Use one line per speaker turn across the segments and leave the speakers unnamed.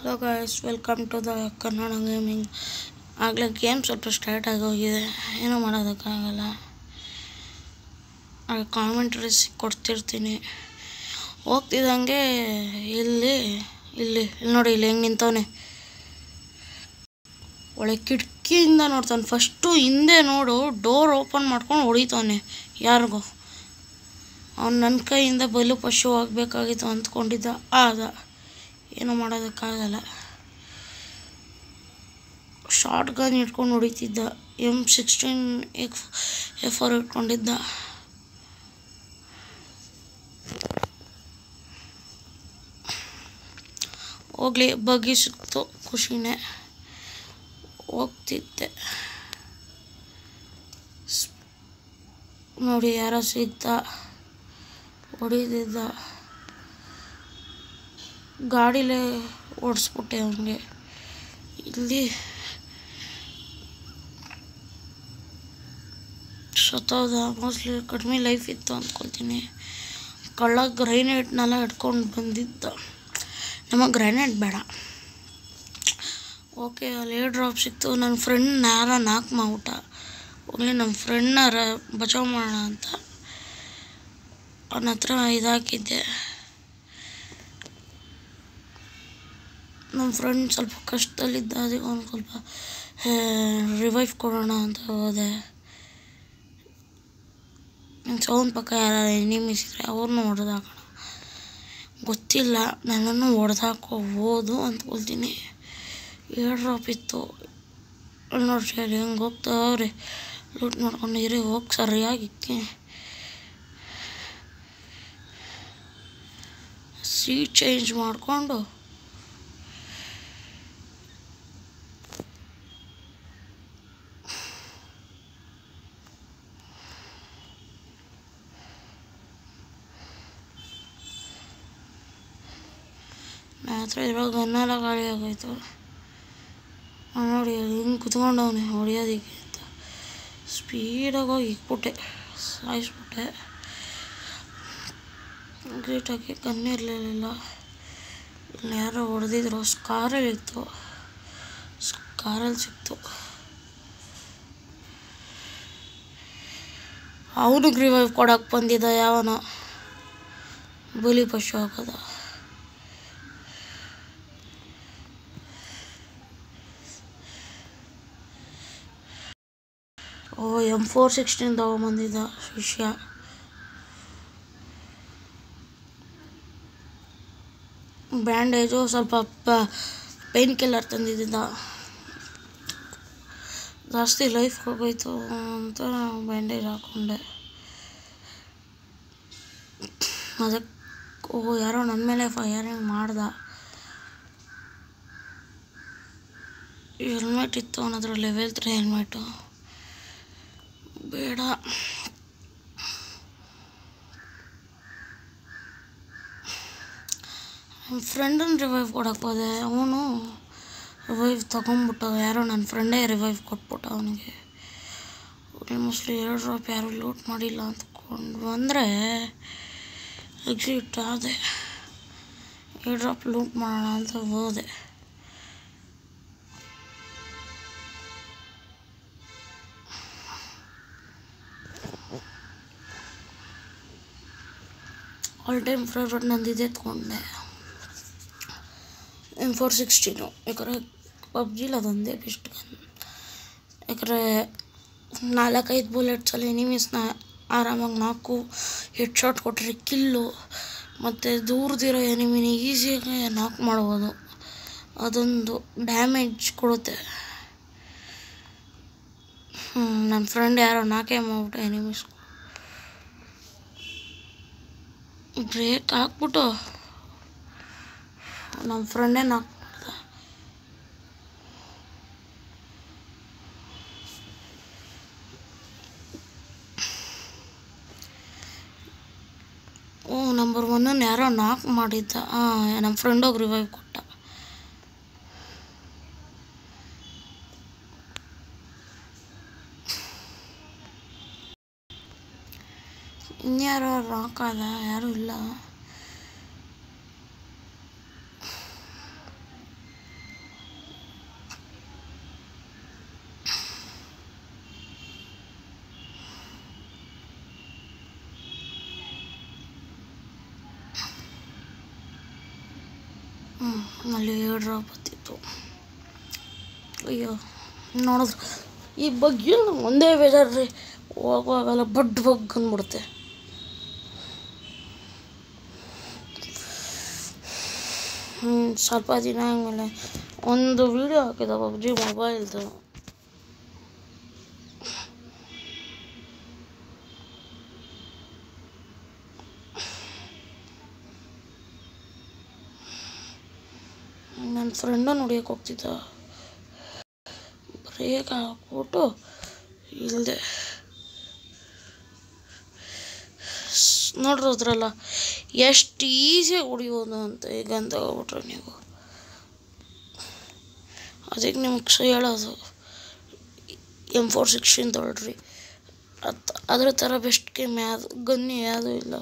hello guys welcome to the Kannada gaming ಆಗಲೇ game ಸ್ವಲ್ಪ start ಆಗೋಗಿದೆ ಏನೂ ಮಾಡೋದಕ್ಕಾಗಲ್ಲ ಹಾಗೆ ಕಾಮೆಂಟ್ರೀಸ್ ಕೊಡ್ತಿರ್ತೀನಿ ಹೋಗ್ತಿದ್ದಂಗೆ ಇಲ್ಲಿ ಇಲ್ಲಿ ಇಲ್ಲಿ ನೋಡಿ ಇಲ್ಲಿ ಹೆಂಗೆ ನಿಂತವನೆ ಒಳ್ಳೆ ಕಿಟಕಿಯಿಂದ ನೋಡ್ತಾನೆ ಫಸ್ಟು ಹಿಂದೆ ನೋಡು ಡೋರ್ ಓಪನ್ ಮಾಡ್ಕೊಂಡು ಹೊಡಿತಾನೆ ಯಾರಿಗೋ ಅವ್ನು ನನ್ನ ಕೈಯಿಂದ ಬಲು ಪಶು ಆಗಬೇಕಾಗಿತ್ತು ಅಂದ್ಕೊಂಡಿದ್ದ ಆದ ಏನೂ ಮಾಡೋದಕ್ಕಾಗಲ್ಲ ಶಾರ್ಟ್ ಗನ್ ಇಟ್ಕೊಂಡು ಹೊಡಿತಿದ್ದ M sixteen F F R ಇಟ್ಕೊಂಡಿದ್ದ ಹೋಗ್ಲಿ ಬಗ್ಗಿ ಸಿಕ್ತು ಖುಷಿನೇ ಹೋಗ್ತಿದ್ದೆ ಸ್- ನೋಡಿ ಯಾರೋ ಸಿಗ್ತ ಹೊಡಿತಿದ್ದ ಗಾಡಿಲೇ ಓಡಿಸ್ಬಿಟ್ಟೆ ಅವನಿಗೆ ಇಲ್ಲಿ ಸತ್ತೋದ ಮೋಸ್ಟ್ಲಿ ಕಡಿಮೆ ಲೈಫ್ ಇತ್ತು ಅಂದ್ಕೊಳ್ತೀನಿ ಕಳ್ಳ ಗ್ರೈನೇಟ್ನೆಲ್ಲ ಹಿಡ್ಕೊಂಡು ಬಂದಿದ್ದ ನಮಗೆ ಗ್ರೈನೇಟ್ ಬೇಡ ಓಕೆ ಅಲ್ಲಿ ಏರ್ ಡ್ರಾಪ್ ಸಿಕ್ತು ನನ್ನ ಫ್ರೆಂಡ್ ಯಾರ ನಾಲ್ಕು ಮಾಡ್ಬಿಟ್ಟ ಹೋಗ್ಲಿ ನಮ್ಮ ಫ್ರೆಂಡ್ನಾರ ಬಚಾವ್ ಮಾಡೋಣ ಅಂತ ಅವನ ಹತ್ರ ಇದಾಕಿದ್ದೆ ನಮ್ಮ ಫ್ರೆಂಡ್ ಸ್ವಲ್ಪ ಕಷ್ಟದಲ್ಲಿದ್ದ ಅದಕ್ಕೆ ಅವ್ನು ಸ್ವಲ್ಪ ರಿವೈವ್ ಕೊಡೋಣ ಅಂತ ಹೋದೆ ನನ್ನ ಸೌಂಡ್ ಪಕ್ಕ ಯಾರು ಎನಿಮೀಸ್ ಇದ್ರೆ ಅವ್ರನ್ನೂ ಹೊಡೆದಾಕೋಣ ಗೊತ್ತಿಲ್ಲ ನನ್ನನ್ನು ಹೊಡೆದಾಕೋಬೋದು ಅಂದ್ಕೊಳ್ತೀನಿ ಏರ್ ಡ್ರಾಪ್ ಇತ್ತು ಅಲ್ಲಿ ನೋಡ್ರಿ ಅಲ್ಲಿ ಹೆಂಗೆ ಹೋಗ್ತಾವ್ರಿ ಲೂಟ್ ಮಾಡ್ಕೊಂಡು ಇರಿ ಹೋಗಿ ಸರಿಯಾಗಿ ಸೀಟ್ ಚೇಂಜ್ ಮಾಡಿಕೊಂಡು ನನ್ನ ಹತ್ರ ಇರೋ ಗನ್ನೆಲ್ಲ ಖಾಲಿ ಆಗೋಯ್ತು ಅವ್ನು ನೋಡಿ ಅಲ್ಲಿ ಹಿಂಗೆ ಕುತ್ಕೊಂಡವನೆ ಹೊಡಿಯೋದಕ್ಕೆ ಅಂತ ಸ್ಪೀಡಾಗಿ ಹೋಗಿ ಇಕ್ಬಿಟ್ಟೆ ಸಾಯಿಸ್ಬಿಟ್ಟೆ ಗ್ರೇಟಾಗಿ ಕಣ್ಣಿರಲಿಲ್ಲ ಇಲ್ಲಿ ಯಾರೋ ಹೊಡೆದಿದ್ರು ಸ್ಕಾರಲ್ಲಿ ಇತ್ತು ಸ್ಕಾರಲ್ಲಿ ಸಿಕ್ತು ಅವನಿಗೆ ರಿವೈವ್ ಕೊಡಕ್ಕೆ ಬಂದಿದ್ದ ಯಾವನೋ ಬಲಿ ಪಶು ಹಾಕೋದ ಓ ಎಮ್ ಫೋರ್ ಸಿಕ್ಸ್ಟೀನ್ ತಗೊಂಬಂದಿದ್ದ ಶಿಷ್ಯ ಬ್ಯಾಂಡೇಜು ಸ್ವಲ್ಪ ಪೇನ್ ಕಿಲ್ಲರ್ ತಂದಿದ್ದ ಜಾಸ್ತಿ ಲೈಫ್ ಹೋಗೋಯ್ತು ಅಂತ ಬ್ಯಾಂಡೇಜ್ ಹಾಕ್ಕೊಂಡೆ ಅದಕ್ಕೆ ಓ ಯಾರೋ ನನ್ನ ಮೇಲೆ ಫೈರಿಂಗ್ ಮಾಡ್ದ ಹೆಲ್ಮೆಟ್ ಇತ್ತು ಅವನ ಹತ್ರ ಲೆವೆಲ್ ತ್ರೀ ಹೆಲ್ಮೆಟು ಬೇಡ ನನ್ನ ಫ್ರೆಂಡನ್ನ ರಿವೈವ್ ಕೊಡಕ್ಕೆ ಹೋದೆ ಅವನು ರಿವೈವ್ ತೊಗೊಂಬಿಟ್ಟ ಯಾರೋ ನನ್ನ ಫ್ರೆಂಡೇ ರಿವೈವ್ ಕೊಟ್ಬಿಟ್ಟ ಅವನಿಗೆ ಮೋಸ್ಟ್ಲಿ ಏರ್ ಡ್ರಾಪ್ ಯಾರು ಲೂಟ್ ಮಾಡಿಲ್ಲ ಅಂದ್ಕೊಂಡು ಬಂದರೆ ಎಕ್ಸಿಟ್ ಆದೆ ಏರ್ ಡ್ರಾಪ್ ಲೂಟ್ ಮಾಡೋಣ ಅಂತ ಹೋದೆ ಆಲ್ ಟೈಮ್ ಫೇವ್ರೆಟ್ ನಂದಿದೆ ಎತ್ಕೊಂಡೆ ಎಮ್ ಫೋರ್ ಸಿಕ್ಸ್ಟೀನು ಯಾಕಂದರೆ ಪಬ್ಜಿಲಿ ಅದೊಂದೇ ಬೆಸ್ಟ್ ಗನ್ ಯಾಕಂದರೆ ನಾಲ್ಕೈದು ಬುಲೆಟ್ಸಲ್ಲಿ ಎನಿಮೀಸ್ನ ಆರಾಮಾಗಿ ನಾಲ್ಕು ಹೆಡ್ ಶಾಟ್ ಕೊಟ್ಟರೆ ಕಿಲ್ಲು ಮತ್ತು ದೂರದಿರೋ ಎನಿಮಿನ ಈಸಿಯಾಗಿ ನಾಕ್ ಮಾಡ್ಬೋದು ಅದೊಂದು ಡ್ಯಾಮೇಜ್ ಕೊಡುತ್ತೆ ಹ್ಞೂ ನನ್ನ ಫ್ರೆಂಡ್ ಯಾರೋ ನಾಲ್ಕೇ ಮಾಡ್ಬಿಟ್ಟು ಎನಿಮೀಸ್ ಬ್ರೇಕ್ ಹಾಕ್ಬಿಟ್ಟು ನಮ್ಮ ಫ್ರೆಂಡೇ ನಾಕ್ ಮಾಡ್ದ ಓ ನಂಬರ್ ಒನ್ನನ್ನು ಯಾರೋ ನಾಕ್ ಮಾಡಿದ್ದ ಹಾಂ ನಮ್ಮ ಫ್ರೆಂಡ್ ಹೋಗಿ ರಿವೈವ್ ಕೊಟ್ಟ ಇನ್ಯಾರೋ ರಾಕ್ ಆದ ಯಾರೂ ಇಲ್ಲ ಅಲ್ಲಿ ಏಳ್ರ ಬತ್ತಿತ್ತು ಅಯ್ಯೋ ನೋಡಿದ್ರೆ ಈ ಬಗ್ಗೆ ಒಂದೇ ಬೇಜಾರ್ರಿ ಹೋಗುವಾಗೆಲ್ಲ ಬಡ್ ಬಗ್ ಅಂದ್ಬಿಡುತ್ತೆ ಹ್ಞೂ ಸ್ವಲ್ಪ ದಿನ ಆದಮೇಲೆ ಒಂದು ವೀಡಿಯೋ ಹಾಕಿದ ಪಬ್ಜಿ ಮೊಬೈಲ್ದು ನನ್ನ ಫ್ರೆಂಡ ನೋಡಿಯಕ್ಕೆ ಹೋಗ್ತಿದ್ದ ಬ್ರೇಕ್ ಹಾಕ್ಬಿಟ್ಟು ಇಲ್ಲದೆ ನೋಡಿರೋದ್ರಲ್ಲ ಎಷ್ಟು ಈಸಿಯಾಗಿ ಹೊಡಿಯೋದು ಅಂತ ಈಗ ಅಂತ ಹೋಗ್ಬಿಟ್ರೆ ನೀವು ಅದಕ್ಕೆ ನಿಮ್ಗೆ ಹೇಳೋದು ಎಮ್ ಫೋರ್ ಸಿಕ್ಸ್ಟೀನ್ ತೊಗೊಳ್ರಿ ಅದು ಅದ್ರ ಥರ ಬೆಸ್ಟ್ ಗೇಮ್ ಯಾವುದು ಗನ್ ಯಾವುದೂ ಇಲ್ಲ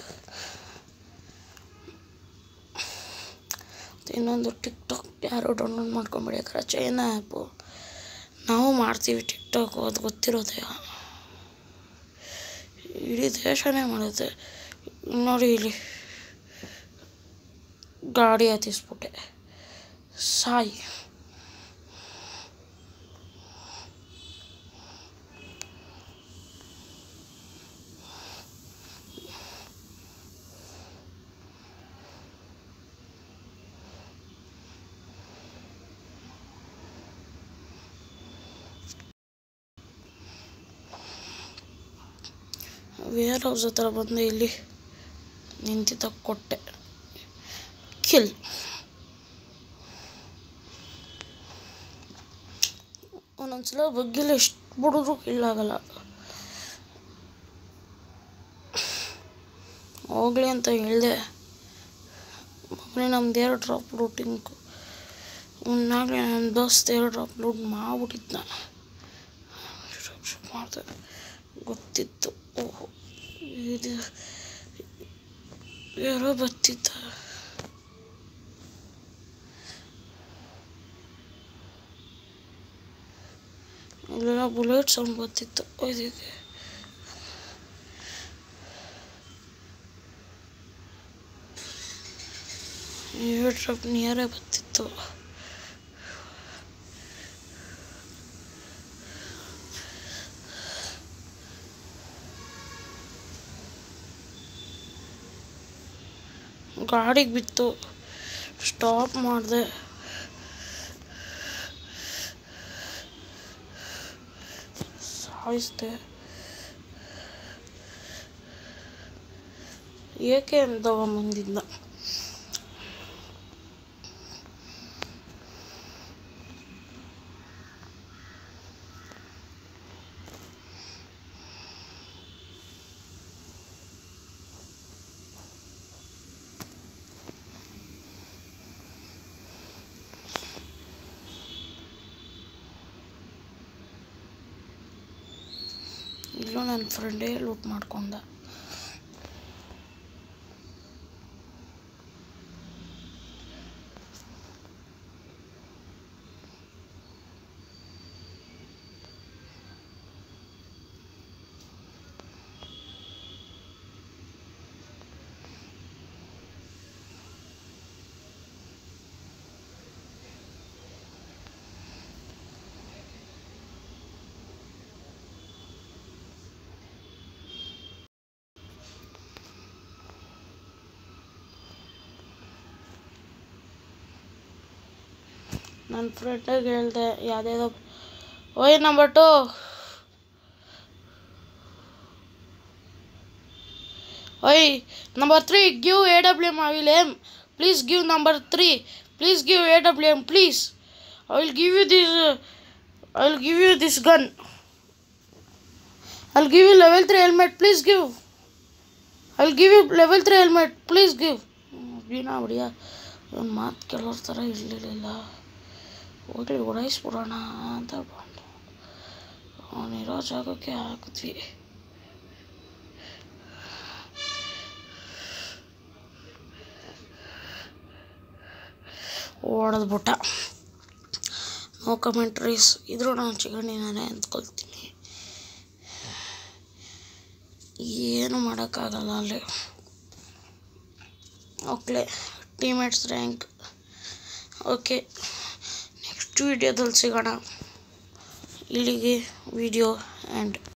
ಮತ್ತು ಇನ್ನೊಂದು ಟಿಕ್ ಟಾಕ್ ಯಾರು ಡೌನ್ಲೋಡ್ ಮಾಡ್ಕೊಂಬೇಡಿ ಯಾಕಂದ್ರೆ ಚೈನಾ ಆ್ಯಪು ನಾವು ಮಾಡ್ತೀವಿ ಟಿಕ್ ಟಾಕ್ ಅದು ಗೊತ್ತಿರೋದೇ ಇಡೀ ದೇಶನೇ ಮಾಡುತ್ತೆ ನೋಡಿ ಇಲ್ಲಿ ಗಾಡಿ ಹತ್ತಿಸ್ಬಿಟ್ಟೆ ಸಾಯಿ ವೇರ್ ಹೌಸ್ ಹತ್ರ ಬಂದು ಇಲ್ಲಿ ನಿಂತಿದ್ದ ಕೊಟ್ಟೆ ಕಿಲ್ ಒಂದೊಂದ್ಸಲ ಬಗ್ಗಿಲ್ಲ ಎಷ್ಟು ಬಿಡಿದ್ರು ಕಿಲ್ ಆಗಲ್ಲ ಹೋಗ್ಲಿ ಅಂತ ಹೇಳಿದೆ ಮಗನೇ ನಮ್ದು ಎರಡು ಡ್ರಾಪ್ ಲೂಟಿಂಗ್ ಉನ್ನಾಗಲೇ ನನ್ನ ದೋಸ್ತ್ ಎರಡು ಡ್ರಾಪ್ ಲೂಟ್ ಮಾಡ್ಬಿಟ್ಟಿದ್ದ ಮಾಡಿದೆ ಗೊತ್ತಿತ್ತು ಓಹೋ ಇದು ಯಾರೋ ಬರ್ತಿದ್ದ ಇಲ್ಲೆಲ್ಲ ಬುಲೆಟ್ ಸೌಂಡ್ ಬರ್ತಿತ್ತು ಇದಕ್ಕೆ ಏರ್ ಡ್ರಾಪ್ ನಿಯರೇ ಬರ್ತಿತ್ತು ಗಾಡಿಗೆ ಬಿತ್ತು ಸ್ಟಾಪ್ ಮಾಡಿದೆ ಸಾಯಿಸ್ದೆ ಏಕೆ ಅಂತ ಮುಂದಿದ್ದ ಇಲ್ಲೂ ನನ್ನ ಫ್ರೆಂಡೇ ಲೂಟ್ ಮಾಡ್ಕೊಂಡ ನನ್ನ ಫ್ರೆಂಡಿಗೆ ಹೇಳಿದೆ ಯಾವುದೇದೋ ಓಯ್ ನಂಬರ್ ಟು ಓಯ್ number three give A W M I will um please give number three please give A W M please I will give you this I will give you this gun I will give you level three helmet please give I will give you level three helmet please give ಬೀನಾ ಬಿಡಿಯ ಒಂದು ಮಾತು ಕೆಲವ್ರ ಥರ ಇರಲಿಲ್ಲ ಹೋಗ್ಲಿ ಓಡಾಯಿಸ್ಬಿಡೋಣ ಅಂತ ಬಂದು ಅವನಿರೋ ಜಾಗಕ್ಕೆ ಹಾಕಿದ್ವಿ ಓಡದ್ಬಿಟ್ಟ ನೋ ಕಮೆಂಟ್ರೀಸ್ ಇದ್ರೂ ನಾನು ಚಿಗಣಿ ನಾನೇ ಅಂದ್ಕೊಳ್ತೀನಿ ಏನು ಮಾಡೋಕ್ಕಾಗಲ್ಲ ಅಲ್ಲಿ okay teammates rank okay next ವಿಡಿಯೋದಲ್ಲಿ ಸಿಗೋಣ ಇಲ್ಲಿಗೆ ವಿಡಿಯೋ ಆ್ಯಂಡ್